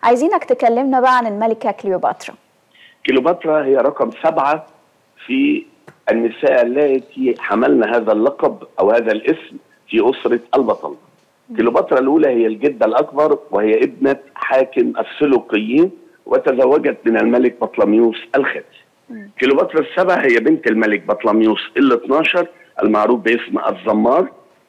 عايزينك تكلمنا بقى عن الملكه كليوباترا كليوباترا هي رقم سبعه في النساء اللاتي حملن هذا اللقب او هذا الاسم في اسره البطل. كليوباترا الاولى هي الجده الاكبر وهي ابنه حاكم السلوقيين وتزوجت من الملك بطلميوس الخامس. كليوباترا السبع هي بنت الملك بطلميوس ال 12 المعروف باسم الزمار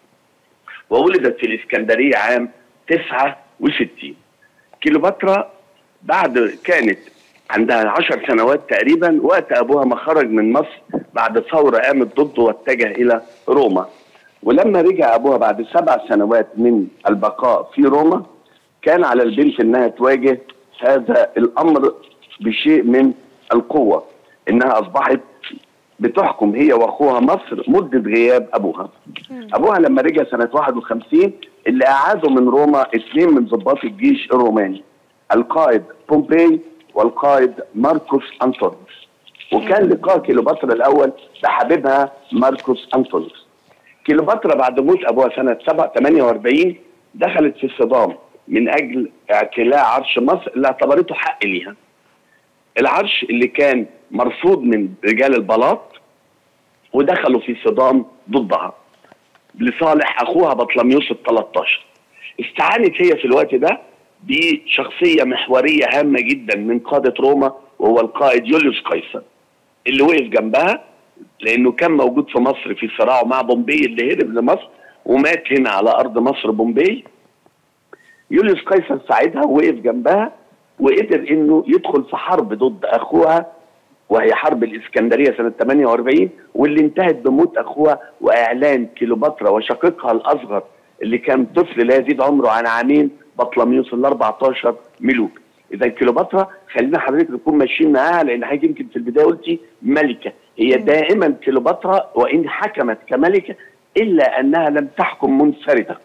وولدت في الاسكندريه عام 69 كليوباترا بعد كانت عندها عشر سنوات تقريبا وقت ابوها ما خرج من مصر بعد ثوره قامت ضده واتجه الى روما ولما رجع ابوها بعد سبع سنوات من البقاء في روما كان على البنت انها تواجه هذا الامر بشيء من القوه انها اصبحت بتحكم هي واخوها مصر مده غياب ابوها. ابوها لما رجع سنه 51 اللي اعادوا من روما اثنين من ضباط الجيش الروماني القائد بومبي والقائد ماركوس انطونيوس. وكان لقاء كيلوباترا الاول بحبيبها ماركوس انطونيوس. كيلوباترا بعد موت ابوها سنه 7 48 دخلت في صدام من اجل اعتلاء عرش مصر اللي اعتبرته حق ليها. العرش اللي كان مرفوض من رجال البلاط ودخلوا في صدام ضدها لصالح اخوها بطلميوس ال 13 استعانت هي في الوقت ده بشخصيه محوريه هامه جدا من قاده روما وهو القائد يوليوس قيصر اللي وقف جنبها لانه كان موجود في مصر في صراعه مع بومبي اللي هرب لمصر ومات هنا على ارض مصر بومبي يوليوس قيصر ساعدها ووقف جنبها وقدر انه يدخل في حرب ضد اخوها وهي حرب الاسكندريه سنه 48 واللي انتهت بموت اخوها واعلان كيلوباترا وشقيقها الاصغر اللي كان طفل لا يزيد عمره عن عامين بطلميوس ال 14 ملوك. اذا كيلوباترا خلينا حضرتك نكون ماشيين معاها لان حضرتك يمكن في البدايه قلتي ملكه، هي دائما كيلوباترا وان حكمت كملكه الا انها لم تحكم منفرده.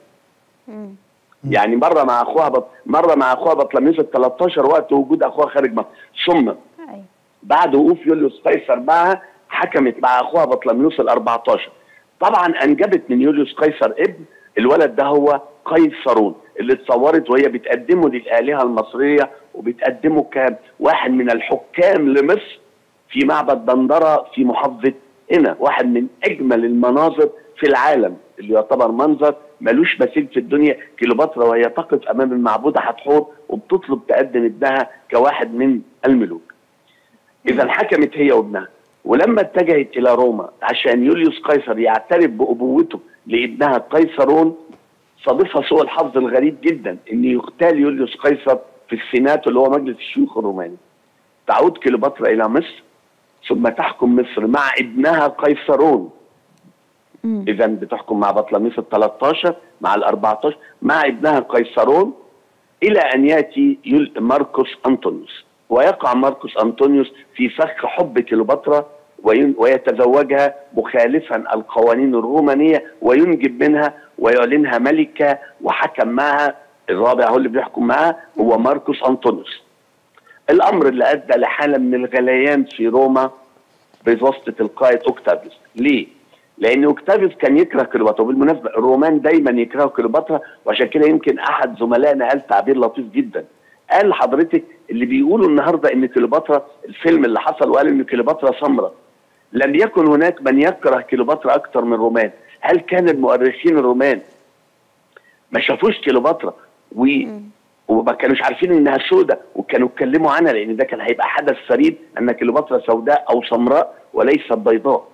يعني مره مع اخوها بط... مره مع اخوها بطلميوس ال 13 وقت وجود اخوها خارج مصر ثم بعد وقوف يوليوس قيصر معها حكمت مع اخوها بطلميوس ال 14 طبعا انجبت من يوليوس قيصر ابن الولد ده هو قيصرون اللي اتصورت وهي بتقدمه للالهه المصريه وبتقدمه كواحد من الحكام لمصر في معبد دندره في محافظه هنا واحد من اجمل المناظر في العالم اللي يعتبر منظر ملوش مثيل في الدنيا كليوباترا وهي تقف امام المعبوده حتحور وبتطلب تقدم ابنها كواحد من الملوك. اذا حكمت هي وابنها ولما اتجهت الى روما عشان يوليوس قيصر يعترف بابوته لابنها قيصرون صادفها سوء الحظ الغريب جدا ان يغتال يوليوس قيصر في السينات اللي هو مجلس الشيوخ الروماني. تعود كليوباترا الى مصر ثم تحكم مصر مع ابنها قيصرون اذا بتحكم مع بطلميس ال 13 مع ال 14 مع ابنها قيصرون الى ان ياتي ماركوس انطونيوس ويقع ماركوس انطونيوس في فخ حب كليوباترا ويتزوجها مخالفا القوانين الرومانيه وينجب منها ويعلنها ملكه وحكم معها الرابع هو اللي بيحكم معها هو ماركوس انطونيوس. الامر اللي ادى لحاله من الغليان في روما بواسطه القائد اوكتافيوس، ليه؟ لان اوكتافيوس كان يكره كليوباترا وبالمناسبه الرومان دايما يكرهوا كليوباترا وعشان كده يمكن احد زملائنا قال تعبير لطيف جدا قال لحضرتك اللي بيقولوا النهارده ان كليوباترا الفيلم اللي حصل وقال ان كليوباترا سمراء لم يكن هناك من يكره كليوباترا اكثر من الرومان هل كان المؤرخين الرومان ما شافوش كليوباترا و وما كانوش عارفين انها سوداء وكانوا اتكلموا عنها لان ده كان هيبقى حدث فريد ان كليوباترا سوداء او سمراء وليست بيضاء